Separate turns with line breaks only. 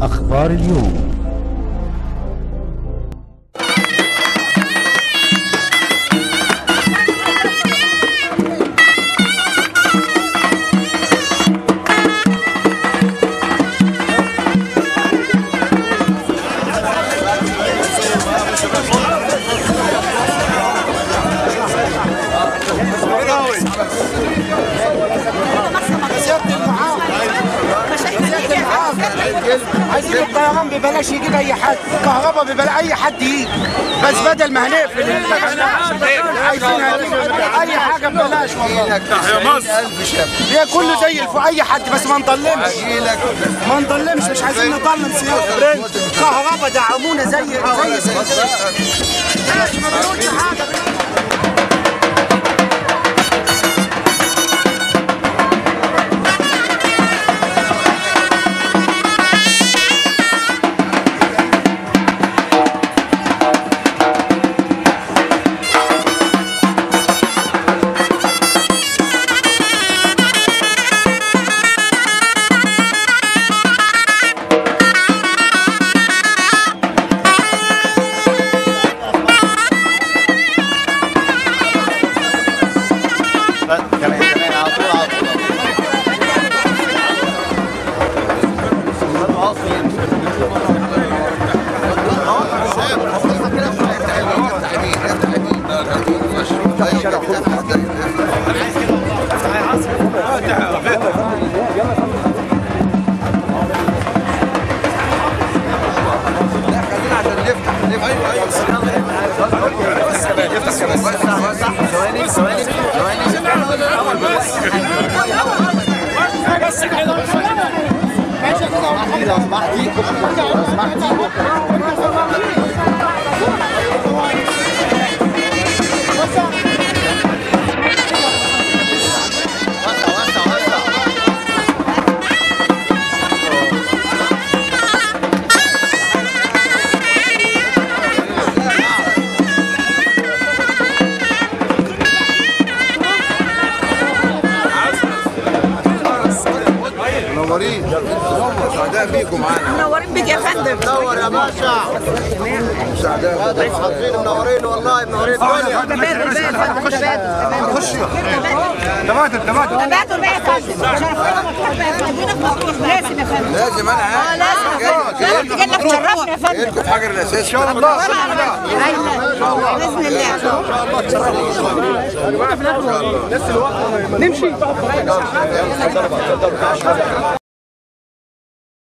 أخبار اليوم
عايزين الطيران ببلاش يجيب اي حد كهرباء ببلاش اي حد يجي بس بدل ما هنقفل المكان عايزينها اي حاجه ببلاش والله
يا مصر
هي كله زي الفل اي حد بس ما نضلمش ما نضلمش مش عايزين نضلم سياسه كهرباء دعمونا زي زي اسكندريه ماشي ما بنقولش حاجه
منورين سعداء بيكم معانا
منورين بيك يا فندم
منور يا باشا سعداء حاضرين منورين والله منورين الدنيا
تبادل بقى يا فندم تبادل
خش
تبادل تبادل
تبادل بقى يا فندم شرفنا مطروح بقى يا فندم لازم يا فندم
لازم انا
اه
عارف
لازم يا فندم جاي لك تشرفنا يا فندم
جايلكم في حجر الاساس ان شاء الله
ايوه باذن الله
نمشي